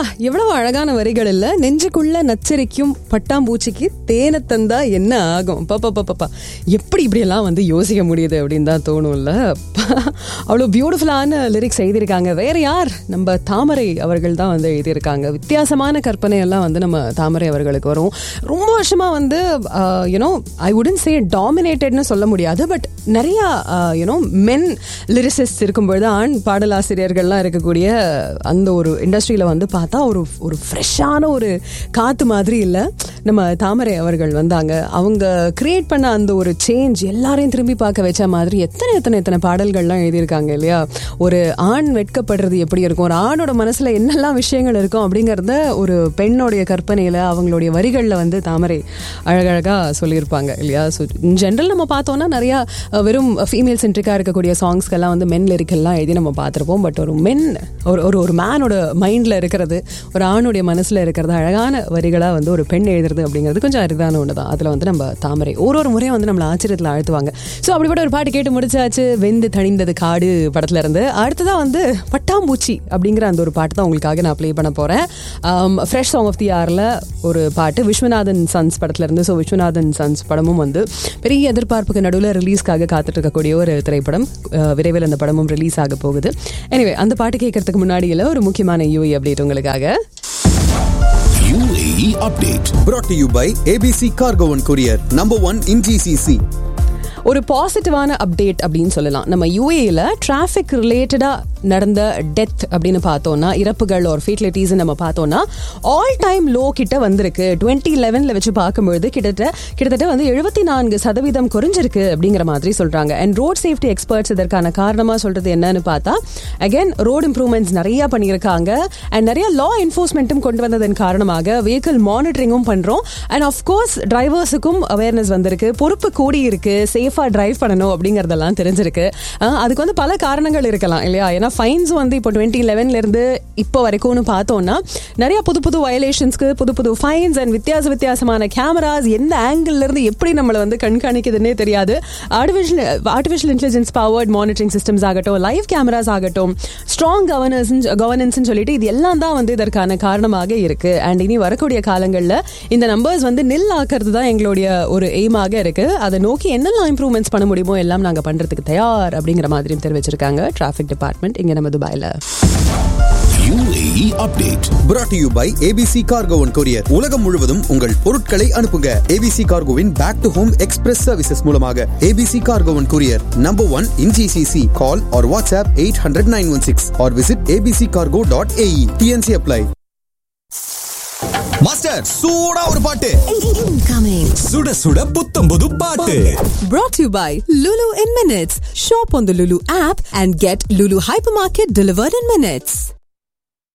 எவ்வளவு அழகான வரிகள் இல்ல நெஞ்சுக்குள்ள நச்சரிக்கும் பட்டாம்பூச்சிக்கு தேனை தந்தா என்ன ஆகும் பாப்பா பாப்பா எப்படி இப்படி எல்லாம் வந்து யோசிக்க முடியுது அப்படின்னு தான் தோணும்ல அவ்வளோ பியூட்டிஃபுல்லான லிரிக்ஸ் எழுதியிருக்காங்க வேற யார் நம்ம தாமரை அவர்கள் தான் வந்து எழுதியிருக்காங்க வித்தியாசமான கற்பனை எல்லாம் வந்து நம்ம தாமரை அவர்களுக்கு வரும் ரொம்ப வருஷமா வந்து யூனோ ஐ உடன் சே டாமினேட்டட்னு சொல்ல முடியாது பட் நிறைய யூனோ மென் லிரிசிஸ்ட் இருக்கும்பொழுது ஆண் பாடலாசிரியர்கள்லாம் இருக்கக்கூடிய அந்த ஒரு இண்டஸ்ட்ரியில் வந்து பார்த்தா ஒரு ஒரு ஃப்ரெஷ்ஷான ஒரு காற்று மாதிரி இல்லை நம்ம தாமரை அவர்கள் வந்தாங்க அவங்க கிரியேட் பண்ண அந்த ஒரு சேஞ்ச் எல்லாரையும் திரும்பி பார்க்க வச்ச மாதிரி எத்தனை எத்தனை எத்தனை பாடல்கள்லாம் எழுதியிருக்காங்க இல்லையா ஒரு ஆண் வெட்கப்படுறது எப்படி இருக்கும் ஒரு ஆணோட மனசுல என்னெல்லாம் விஷயங்கள் இருக்கும் அப்படிங்கிறத ஒரு பெண்ணோடைய கற்பனையில அவங்களுடைய வரிகளில் வந்து தாமரை அழகழகா சொல்லியிருப்பாங்க இல்லையா ஸோ இன் ஜென்ரல் நம்ம பார்த்தோம்னா நிறைய அஹ், வெறும் ஃபீமேல் சென்ட்ரிக்காக இருக்கக்கூடிய சாங்ஸ்க்கெல்லாம் வந்து மென் லிரிக்கெல்லாம் எழுதி நம்ம பார்த்துருப்போம் பட் ஒரு மென் ஒரு ஒரு ஒரு மேனோட மைண்டில் இருக்கிறது ஒரு ஆணுடைய மனசில் இருக்கிறது அழகான வரிகளாக வந்து ஒரு பெண் எழுதுறது அப்படிங்கிறது கொஞ்சம் அரிதான ஒன்று தான் அதில் வந்து நம்ம தாமரை ஒரு ஒரு முறையும் வந்து நம்மளை ஆச்சரியத்தில் ஆழ்த்துவாங்க ஸோ அப்படிப்பட்ட ஒரு பாட்டு கேட்டு முடிச்சாச்சு வெந்து தணிந்தது காடு படத்துல இருந்து அடுத்ததான் வந்து பட்டாம்பூச்சி அப்படிங்கிற அந்த ஒரு பாட்டு தான் உங்களுக்காக நான் ப்ளே பண்ண போகிறேன் ஃப்ரெஷ் சாங் ஆஃப் தி ஆரில் ஒரு பாட்டு விஸ்வநாதன் சன்ஸ் படத்துல இருந்து ஸோ விஸ்வநாதன் சன்ஸ் படமும் வந்து பெரிய எதிர்பார்ப்புக்கு நடுவில் ரிலீஸ்க்காக காத்துட்டு இருக்கக்கூடிய ஒரு திரைப்படம் அஹ், விரைவில் அந்த படமும் ரிலீஸ் ஆக போகுது எனிவே அந்த பாட்டு கேட்கறதுக்கு முன்னாடியில் ஒரு முக்கியமான யூஇ அப்டேட் உங்களுக்காக UAE update. brought to you by ABC Cargo and Courier, number one in GCC. ஒரு பாசிட்டிவான அப்டேட் அப்படின்னு சொல்லலாம் நம்ம யூஏல டிராஃபிக் ரிலேட்டடாக நடந்த டெத் அப்படின்னு பார்த்தோம்னா இறப்புகள் ஒரு ஃபீட்லிட்டிஸ் நம்ம பார்த்தோம்னா ஆல் டைம் லோ கிட்ட வந்திருக்கு டுவெண்ட்டி லெவனில் வச்சு பார்க்கும்பொழுது கிட்டத்தட்ட கிட்டத்தட்ட வந்து எழுபத்தி நான்கு சதவீதம் குறைஞ்சிருக்கு அப்படிங்கிற மாதிரி சொல்றாங்க அண்ட் ரோட் சேஃப்டி எக்ஸ்பர்ட்ஸ் இதற்கான காரணமாக சொல்றது என்னன்னு பார்த்தா அகைன் ரோட் இம்ப்ரூவ்மெண்ட்ஸ் நிறைய பண்ணியிருக்காங்க அண்ட் நிறைய லா என்ஃபோர்ஸ்மெண்ட்டும் கொண்டு வந்ததன் காரணமாக வெஹிக்கிள் மானிட்டரிங்கும் பண்றோம் அண்ட் ஆஃப்கோர்ஸ் டிரைவர்ஸுக்கும் அவேர்னஸ் வந்திருக்கு பொறுப்பு கூடி இருக்கு சேஃபா டிரைவ் பண்ணணும் அப்படிங்கறதெல்லாம் தெரிஞ்சிருக்கு அஹ் அதுக்கு வந்து பல காரணங்கள் இருக்கலாம் இல்லையா ஏன்னா ஃபைன்ஸ் வந்து இப்போ டுவெண்ட்டி லெவன்ல இருந்து இப்போ வரைக்கும்னு பார்த்தோம்னா நிறைய புது புது வயலேஷன்ஸ்க்கு புது புது ஃபைன்ஸ் அண்ட் வித்தியாச வித்தியாசமான கேமராஸ் எந்த ஆங்கிள் இருந்து எப்படி நம்மளை வந்து கண்காணிக்குதுன்னே தெரியாது artificial artificial intelligence powered monitoring systems ஆகட்டும் லைவ் கேமராஸ் ஆகட்டும் ஸ்ட்ராங் கவர்னன்ஸ் கவர்னன்ஸ் சொல்லிட்டு இது எல்லாம் தான் வந்து இதற்கான காரணமாக இருக்கு அண்ட் இனி வரக்கூடிய காலங்களில் இந்த நம்பர்ஸ் வந்து நில் ஆக்கிறது தான் எங்களுடைய ஒரு எய்மாக இருக்கு அதை நோக்கி என்னெல்லாம் இம்ப்ரூவ்மெண்ட்ஸ் பண்ண முடியுமோ எல்லாம் நாங்கள் பண்றதுக்கு தயார் அப்படிங்கிற மாதிரியும் தெரிவிச்சிருக்காங்க டிராஃபிக் டிபார்ட்மெண்ட் இங்க நம்ம துபாயில UAE update. brought to you by ABC Cargo and Courier. உலகம் முழுவதும் உங்கள் பொருட்களை அனுப்புங்க ABC Cargoவின் back to home express services மூலமாக ABC Cargo and Courier, number one in GCC. Call or WhatsApp 800 916 or visit abccargo.ae. TNC apply. Master சூடா ஒரு பாட்டு Incoming. சுட சுட புத்தம் புது பாட்டு Brought to you by Lulu in Minutes. Shop on the Lulu app and get Lulu Hypermarket delivered in minutes.